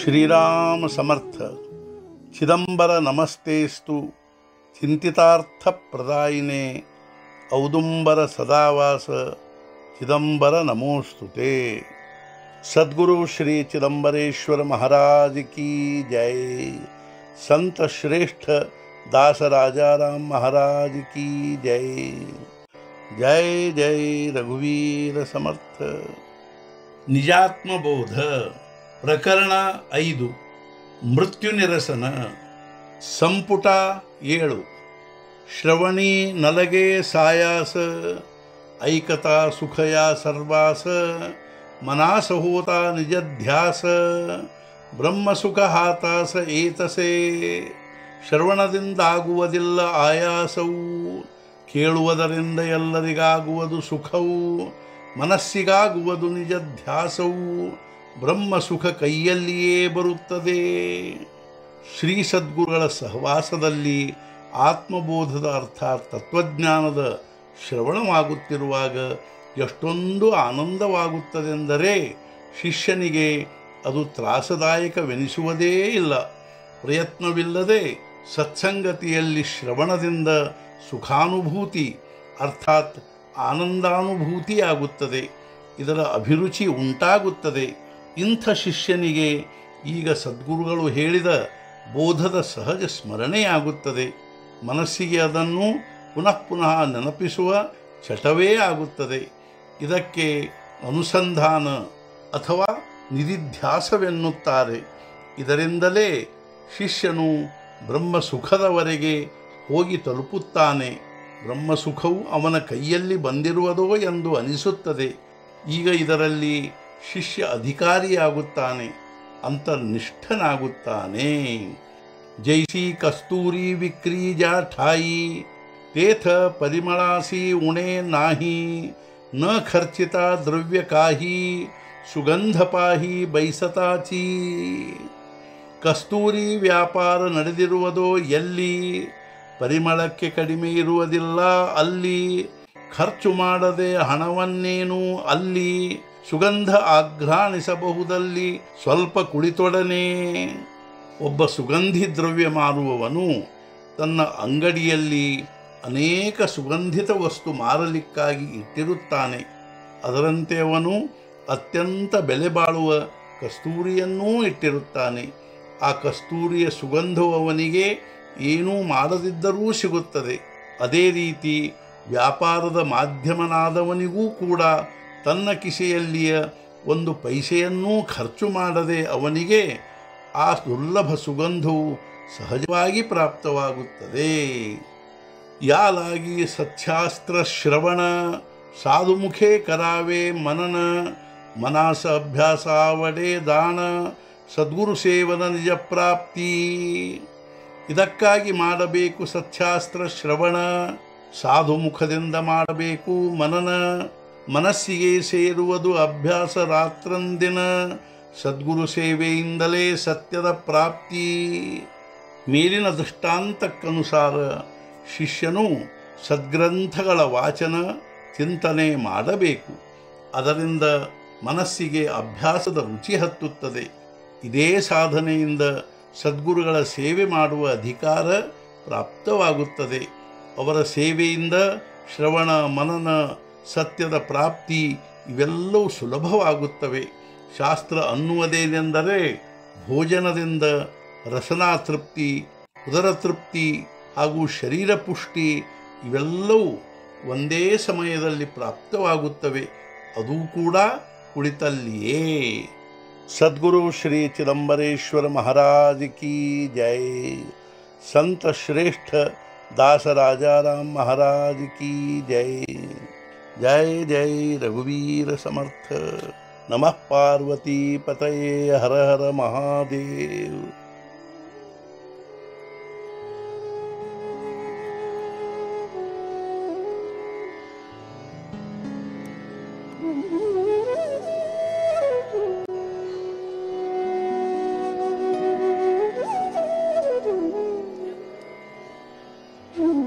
ಶ್ರೀರಾಮ ಸಮರ್ಥ ಚಿದಂಬರ ನಮಸ್ತೇಸ್ತು ಚಿಂತಿತಾರ್ಥ ಪ್ರದಾಯಿನೇ ಔದುಂಬರ ಸದಾವಾಸ ಚಿದಂಬರ ನಮೋಸ್ತುತೆ ಸದ್ಗುರು ಶ್ರೀ ಚಿದಂಬರೇಶ್ವರ महाराज की जय संत श्रेष्ठ दास राजाराम महाराज की जय जय जय ರಘುವೀರ ಸಮರ್ಥ ನಿಜಾತ್ಮಬೋಧ ಪ್ರಕರಣ ಐದು ಮೃತ್ಯು ನಿರಸನ ಸಂಪುಟ ಏಳು ಶ್ರವಣಿ ನಲಗೆ ಸಾಯಾಸ ಐಕತಾ ಸುಖಯ ಸರ್ವಾಸ ಮನಾಸಹೋತ ನಿಜಧ್ಯಾಸ ಬ್ರಹ್ಮಸುಖ ಹಾತಾಸ ಏತಸೆ ಶ್ರವಣದಿಂದಾಗುವುದಿಲ್ಲ ಆಯಾಸವು ಕೇಳುವುದರಿಂದ ಎಲ್ಲರಿಗಾಗುವುದು ಸುಖವು ಮನಸ್ಸಿಗಾಗುವುದು ನಿಜ ಧ್ಯಾಸವು ಬ್ರಹ್ಮ ಸುಖ ಕೈಯಲ್ಲಿಯೇ ಬರುತ್ತದೆ ಶ್ರೀ ಸದ್ಗುರುಗಳ ಸಹವಾಸದಲ್ಲಿ ಆತ್ಮಬೋಧದ ಅರ್ಥಾತ್ ತತ್ವಜ್ಞಾನದ ಶ್ರವಣವಾಗುತ್ತಿರುವಾಗ ಎಷ್ಟೊಂದು ಆನಂದವಾಗುತ್ತದೆಂದರೆ ಶಿಷ್ಯನಿಗೆ ಅದು ತ್ರಾಸದಾಯಕವೆನಿಸುವುದೇ ಇಲ್ಲ ಪ್ರಯತ್ನವಿಲ್ಲದೆ ಸತ್ಸಂಗತಿಯಲ್ಲಿ ಶ್ರವಣದಿಂದ ಸುಖಾನುಭೂತಿ ಅರ್ಥಾತ್ ಆನಂದಾನುಭೂತಿಯಾಗುತ್ತದೆ ಇದರ ಅಭಿರುಚಿ ಉಂಟಾಗುತ್ತದೆ ಇಂಥ ಶಿಷ್ಯನಿಗೆ ಈಗ ಸದ್ಗುರುಗಳು ಹೇಳಿದ ಬೋಧದ ಸಹಜ ಸ್ಮರಣೆಯಾಗುತ್ತದೆ ಮನಸ್ಸಿಗೆ ಅದನ್ನು ಪುನಃ ಪುನಃ ನೆನಪಿಸುವ ಚಟವೇ ಆಗುತ್ತದೆ ಇದಕ್ಕೆ ಅನುಸಂಧಾನ ಅಥವಾ ನಿಧಿಧ್ಯಾಸವೆನ್ನುತ್ತಾರೆ ಇದರಿಂದಲೇ ಶಿಷ್ಯನು ಬ್ರಹ್ಮ ಸುಖದವರೆಗೆ ಹೋಗಿ ತಲುಪುತ್ತಾನೆ ಬ್ರಹ್ಮಸುಖವು ಅವನ ಕೈಯಲ್ಲಿ ಬಂದಿರುವುದೋ ಎಂದು ಅನಿಸುತ್ತದೆ ಈಗ ಇದರಲ್ಲಿ ಶಿಷ್ಯ ಅಧಿಕಾರಿಯಾಗುತ್ತಾನೆ ಅಂತರ್ನಿಷ್ಠನಾಗುತ್ತಾನೆ ಜೈಸಿ ಕಸ್ತೂರಿ ವಿಕ್ರೀಜ ಠಾಯಿ ತೇಥ ಪರಿಮಳಾಸಿ ಉಣೆ ನಾಹಿ ನ ಖರ್ಚಿತ ದ್ರವ್ಯ ಕಾಹಿ ಸುಗಂಧ ಪಾಹಿ ಬೈಸತಾಚಿ ಕಸ್ತೂರಿ ವ್ಯಾಪಾರ ನಡೆದಿರುವುದೋ ಎಲ್ಲಿ ಪರಿಮಳಕ್ಕೆ ಕಡಿಮೆ ಇರುವುದಿಲ್ಲ ಅಲ್ಲಿ ಖರ್ಚು ಮಾಡದೆ ಹಣವನ್ನೇನು ಅಲ್ಲಿ ಸುಗಂಧ ಆಘ್ರಾಣಿಸಬಹುದಲ್ಲಿ ಸ್ವಲ್ಪ ಕುಳಿತೊಡನೆ ಒಬ್ಬ ಸುಗಂಧಿ ದ್ರವ್ಯ ಮಾರುವವನು ತನ್ನ ಅಂಗಡಿಯಲ್ಲಿ ಅನೇಕ ಸುಗಂಧಿತ ವಸ್ತು ಮಾರಲಿಕ್ಕಾಗಿ ಇಟ್ಟಿರುತ್ತಾನೆ ಅದರಂತೆ ಅವನು ಅತ್ಯಂತ ಬೆಲೆ ಬಾಳುವ ಕಸ್ತೂರಿಯನ್ನೂ ಇಟ್ಟಿರುತ್ತಾನೆ ಆ ಕಸ್ತೂರಿಯ ಸುಗಂಧವು ಅವನಿಗೆ ಏನೂ ಮಾಡದಿದ್ದರೂ ಸಿಗುತ್ತದೆ ಅದೇ ರೀತಿ ವ್ಯಾಪಾರದ ಮಾಧ್ಯಮನಾದವನಿಗೂ ಕೂಡ ತನ್ನ ಕಿಸೆಯಲ್ಲಿಯ ಒಂದು ಪೈಸೆಯನ್ನೂ ಖರ್ಚು ಮಾಡದೆ ಅವನಿಗೆ ಆ ದುರ್ಲಭ ಸುಗಂಧವು ಸಹಜವಾಗಿ ಪ್ರಾಪ್ತವಾಗುತ್ತದೆ ಯಾಲಾಗಿ ಸತ್ಯಾಸ್ತ್ರ ಶ್ರವಣ ಸಾಧುಮುಖೇ ಕರಾವೆ ಮನನ ಮನಾಸ ಅಭ್ಯಾಸಾವಡೆ ದಾನ ಸದ್ಗುರು ಸೇವನ ನಿಜ ಪ್ರಾಪ್ತಿ ಇದಕ್ಕಾಗಿ ಮಾಡಬೇಕು ಸತ್ಯಾಸ್ತ್ರ ಶ್ರವಣ ಸಾಧು ಮುಖದಿಂದ ಮಾಡಬೇಕು ಮನನ ಮನಸ್ಸಿಗೆ ಸೇರುವುದು ಅಭ್ಯಾಸ ರಾತ್ರಂದಿನ ಸದ್ಗುರು ಸೇವೆಯಿಂದಲೇ ಸತ್ಯದ ಪ್ರಾಪ್ತಿ ಮೇಲಿನ ದೃಷ್ಟಾಂತಕ್ಕನುಸಾರ ಶಿಷ್ಯನು ಸದ್ಗ್ರಂಥಗಳ ವಾಚನ ಚಿಂತನೆ ಮಾಡಬೇಕು ಅದರಿಂದ ಮನಸ್ಸಿಗೆ ಅಭ್ಯಾಸದ ರುಚಿ ಹತ್ತುತ್ತದೆ ಇದೇ ಸಾಧನೆಯಿಂದ ಸದ್ಗುರುಗಳ ಸೇವೆ ಮಾಡುವ ಅಧಿಕಾರ ಪ್ರಾಪ್ತವಾಗುತ್ತದೆ ಅವರ ಸೇವೆಯಿಂದ ಶ್ರವಣ ಮನನ ಸತ್ಯದ ಪ್ರಾಪ್ತಿ ಇವೆಲ್ಲವೂ ಸುಲಭವಾಗುತ್ತವೆ ಶಾಸ್ತ್ರ ಅನ್ನುವುದೇನೆಂದರೆ ಭೋಜನದಿಂದ ರಸನಾ ತೃಪ್ತಿ ಉದರ ತೃಪ್ತಿ ಹಾಗೂ ಶರೀರ ಪುಷ್ಟಿ ಇವೆಲ್ಲವೂ ಒಂದೇ ಸಮಯದಲ್ಲಿ ಪ್ರಾಪ್ತವಾಗುತ್ತವೆ ಅದು ಕೂಡ ಕುಳಿತಲ್ಲಿಯೇ सदगुरु श्री चिदम्बरेश्वर महाराज की जय संत श्रेष्ठ दास राजाराम महाराज की जय जय जय रघुवीर समर्थ नमः पार्वती पतये हर हर महादेव Mm-hmm.